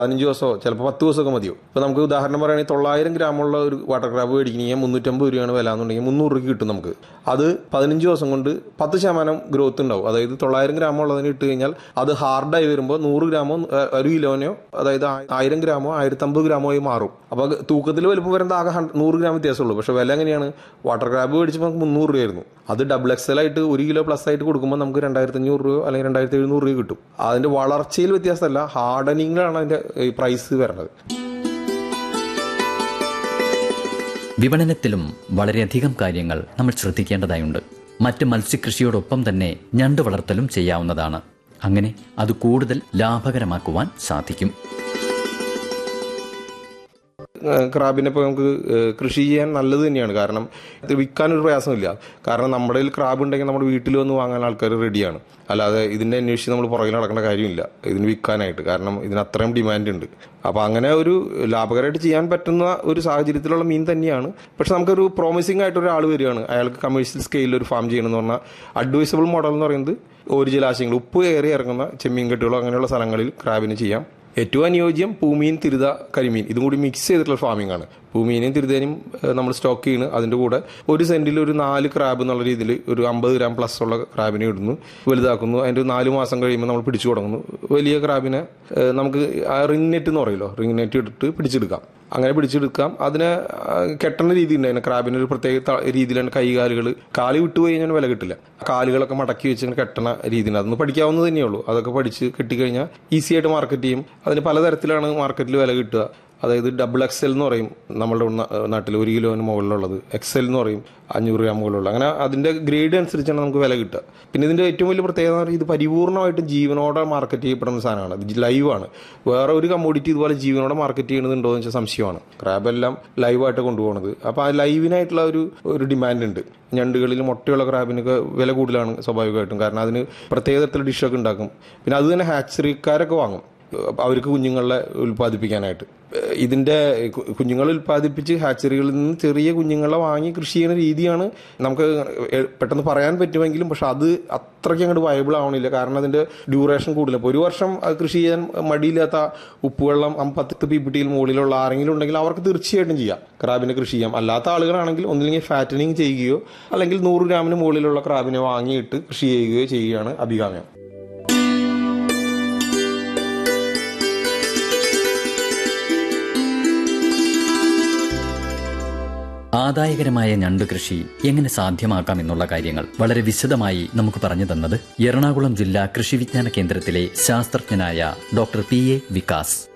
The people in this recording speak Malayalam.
പതിനഞ്ച് ദിവസമോ ചിലപ്പോൾ പത്ത് ദിവസമൊക്കെ മതിയോ ഇപ്പോൾ നമുക്ക് ഉദാഹരണം പറയുകയാണെങ്കിൽ തൊള്ളായിരം ഗ്രാമുള്ള ഒരു വാട്ടർ ക്രാബ് മേടിക്കണമെങ്കിൽ മുന്നൂറ്റമ്പത് രൂപയാണ് വില എന്നുണ്ടെങ്കിൽ മുന്നൂറ് രൂപയ്ക്ക് കിട്ടും നമുക്ക് അത് പതിനഞ്ച് ദിവസം കൊണ്ട് പത്ത് ശതമാനം ഗ്രോത്ത് ഉണ്ടാവും അതായത് തൊള്ളായിരം ഗ്രാം ഉള്ളതിന് ഇട്ട് കഴിഞ്ഞാൽ അത് ഹാർഡായി വരുമ്പോൾ നൂറ് ഗ്രാമോ ഏഹ്, ഒരു കിലോനോ അതായത് ആ- ആയിരം ഗ്രാമോ ആയിരത്തമ്പത് ഗ്രാമോ ആയി മാറും അപ്പോൾ തൂക്കത്തിൽ വലുപ്പം വരുന്നത് ആകെ ഹൺ- നൂറ് ഗ്രാം വ്യത്യാസമുള്ളൂ പക്ഷേ വില എങ്ങനെയാണ് വാട്ടർ ക്രാബ് മേടിച്ചപ്പോൾ നമുക്ക് മുന്നൂറ് രൂപയായിരുന്നു അത് ഡബിൾ എക്സൽ ആയിട്ട് ഒരു കിലോ പ്ലസ് ആയിട്ട് കൊടുക്കുമ്പോൾ നമുക്ക് രണ്ടായിരത്തി അഞ്ഞൂറ് രൂപ അല്ലെങ്കിൽ രണ്ടായിരത്തി എഴുന്നൂറ് രൂപ കിട്ടും അതിന്റെ വളർച്ചയിൽ വ്യത്യാസമല്ല ഹാർഡനിങ്ങിലാണ് അതിന്റെ ഈ പ്രൈസ് വരുന്നത് വിപണനത്തിലും വളരെയധികം കാര്യങ്ങൾ നമ്മൾ ശ്രദ്ധിക്കേണ്ടതായുണ്ട് മറ്റ് മത്സ്യകൃഷിയോടൊപ്പം തന്നെ ഞണ്ട് വളർത്തലും ചെയ്യാവുന്നതാണ് അങ്ങനെ അത് കൂടുതൽ ലാഭകരമാക്കുവാൻ സാധിക്കും ഏഹ് ക്രാബിനെ ഇപ്പോൾ നമുക്ക് ഏഹ് കൃഷി ചെയ്യാൻ നല്ലത് തന്നെയാണ് കാരണം ഇത് വിൽക്കാനൊരു പ്രയാസമില്ല കാരണം നമ്മുടെ കയ്യിൽ ക്രാബ് ഉണ്ടെങ്കിൽ നമ്മുടെ വീട്ടിൽ വന്ന് വാങ്ങാൻ ആൾക്കാർ റെഡിയാണ് അല്ലാതെ ഇതിന്റെ അന്വേഷിച്ച് നമ്മൾ പുറകിൽ നടക്കേണ്ട കാര്യമില്ല ഇതിന് വിൽക്കാനായിട്ട് കാരണം ഇതിന് അത്രയും ഡിമാൻഡ് ഉണ്ട് അപ്പോൾ അങ്ങനെ ഒരു ലാഭകരമായിട്ട് ചെയ്യാൻ പറ്റുന്ന ഒരു സാഹചര്യത്തിലുള്ള മീൻ തന്നെയാണ് പക്ഷെ നമുക്കൊരു പ്രോമിസിംഗ് ആയിട്ട് ഒരാൾ വരികയാണ് അയാൾക്ക് കമേഴ്ഷ്യൽ സ്കെയിലിൽ ഒരു ഫാം ചെയ്യണമെന്ന് പറഞ്ഞാൽ അഡ്വൈസബിൾ മോഡൽ എന്ന് പറയുന്നത് ഒരു ജലാശയങ്ങൾ ഉപ്പ് കയറി ഇറങ്ങുന്ന ചെമ്മീൻ കെട്ടുകളോ അങ്ങനെയുള്ള സ്ഥലങ്ങളിൽ ക്രാബിന് ചെയ്യാം ഏറ്റവും അനുയോജ്യം പൂമീൻ തിരുത കരിമീൻ ഇതും കൂടി മിക്സ് ചെയ്തിട്ടുള്ള ഫാമിംഗ് ആണ് പൂമീനും തിരുതേനും ഏഹ്, നമ്മൾ സ്റ്റോക്ക് ചെയ്യുന്നു അതിന്റെ കൂടെ ഒരു സെന്റിൽ ഒരു നാല് ക്രാബ് എന്നുള്ള രീതിയിൽ ഒരു അമ്പത് ഗ്രാം പ്ലസ് ഉള്ള ക്രാബിനെ ഇടുന്നു വലുതാക്കുന്നു അതിന്റെ ഒരു നാല് മാസം കഴിയുമ്പോൾ നമ്മൾ പിടിച്ചു തുടങ്ങുന്നു വലിയ ക്രാബിനെ ഏഹ്, നമുക്ക് ആ റിംഗ് നെറ്റ് എന്ന് പറയുമല്ലോ റിംഗ് നെറ്റ് ഇട്ടിട്ട് പിടിച്ചെടുക്കാം അങ്ങനെ പിടിച്ചെടുക്കാം അതിനെ ആ, കെട്ടണ രീതി ഉണ്ട് അതിന് ക്രാബിന് ഒരു പ്രത്യേക ത- രീതിയിലാണ് കൈകാലുകൾ കാല് വിട്ടുപോയി കഴിഞ്ഞാൽ വില കിട്ടില്ല കാലുകളൊക്കെ മടക്കി വെച്ച് ഇങ്ങനെ കെട്ടണ രീതിയിൽ അതൊന്ന് പഠിക്കാവുന്നത് തന്നെയുള്ളൂ അതൊക്കെ പഠിച്ച് കെട്ടിക്കഴിഞ്ഞാൽ ഈസി ആയിട്ട് മാർക്കറ്റ് ചെയ്യും അതിന് പലതരത്തിലാണ് മാർക്കറ്റിൽ വില കിട്ടുക അതായത് ഡബിൾ എക്സൽ എന്ന് പറയും നമ്മുടെ നാ- നാട്ടിൽ ഒരു കിലോന് മുകളിലുള്ളത് എക്സൽ എന്ന് പറയും അഞ്ഞൂറ് ഗ്രാം മുകളിലുള്ള അങ്ങനെ അതിന്റെ ഗ്രേഡ് അനുസരിച്ചാണ് നമുക്ക് വില കിട്ടുക പിന്നെ ഇതിന്റെ ഏറ്റവും വലിയ പ്രത്യേകത എന്ന് പറഞ്ഞാൽ ഇത് പരിപൂർണമായിട്ട് ജീവനോടെ മാർക്കറ്റ് ചെയ്യപ്പെടുന്ന സാധനമാണ് ഇത് ലൈവാണ് വേറെ ഒരു കമ്മോഡിറ്റി ഇതുപോലെ ജീവനോടെ മാർക്കറ്റ് ചെയ്യുന്നുണ്ടോ എന്ന് വെച്ചാൽ സംശയമാണ് ക്രാബ് എല്ലാം ലൈവായിട്ട് കൊണ്ടുപോകുന്നത് അപ്പോൾ ആ ലൈവിനായിട്ടുള്ള ഒരു ഒരു ഡിമാൻഡ് ഉണ്ട് ഞണ്ടുകളിൽ മുട്ടയുള്ള ക്രാബിനൊക്കെ വില കൂടുതലാണ് സ്വാഭാവികമായിട്ടും കാരണം അതിന് പ്രത്യേക തരത്തിലുള്ള ഡിഷൊക്കെ ഉണ്ടാക്കും പിന്നെ അത് തന്നെ ഹാച്ചറിക്കാരൊക്കെ വാങ്ങും അപ്പൊ അവർക്ക് കുഞ്ഞുങ്ങളെ ഉൽപ്പാദിപ്പിക്കാനായിട്ട് ഏഹ് ഇതിന്റെ കു- കുഞ്ഞുങ്ങളെ ഉൽപ്പാദിപ്പിച്ച് ഹാച്ചറികളിൽ നിന്ന് ചെറിയ കുഞ്ഞുങ്ങളെ വാങ്ങി കൃഷി ചെയ്യുന്ന രീതിയാണ് നമുക്ക് എ- പെട്ടെന്ന് പറയാൻ പറ്റുമെങ്കിലും പക്ഷെ അത് അത്രയ്ക്ക് അങ്ങോട്ട് വയബിൾ ആവണില്ല കാരണം അതിന്റെ ഡ്യൂറേഷൻ കൂടുതൽ ഇപ്പോൾ ഒരു വർഷം അത് കൃഷി ചെയ്യാൻ മടിയില്ലാത്ത ഉപ്പുവെള്ളം അം- പത്ത് പി പി ടിയിൽ മുകളിലുള്ള ആരെങ്കിലും ഉണ്ടെങ്കിൽ അവർക്ക് തീർച്ചയായിട്ടും ചെയ്യാം ക്രാബിനെ കൃഷി ചെയ്യാം അല്ലാത്ത ആളുകളാണെങ്കിൽ ഒന്നില്ലെങ്കിൽ ഫാറ്റനിങ് ചെയ്യുകയോ അല്ലെങ്കിൽ നൂറ് ഗ്രാമിന് മുകളിലുള്ള ക്രാബിനെ വാങ്ങിയിട്ട് കൃഷി ചെയ്യുകയോ ചെയ്യുകയാണ് അഭികാമ്യം ആദായകരമായ ഞണ്ട് കൃഷി എങ്ങനെ സാധ്യമാക്കാം എന്നുള്ള കാര്യങ്ങൾ വളരെ വിശദമായി നമുക്ക് പറഞ്ഞു തന്നത് എറണാകുളം ജില്ലാ കൃഷി വിജ്ഞാന കേന്ദ്രത്തിലെ ശാസ്ത്രജ്ഞനായ ഡോക്ടർ പി എ വികാസ്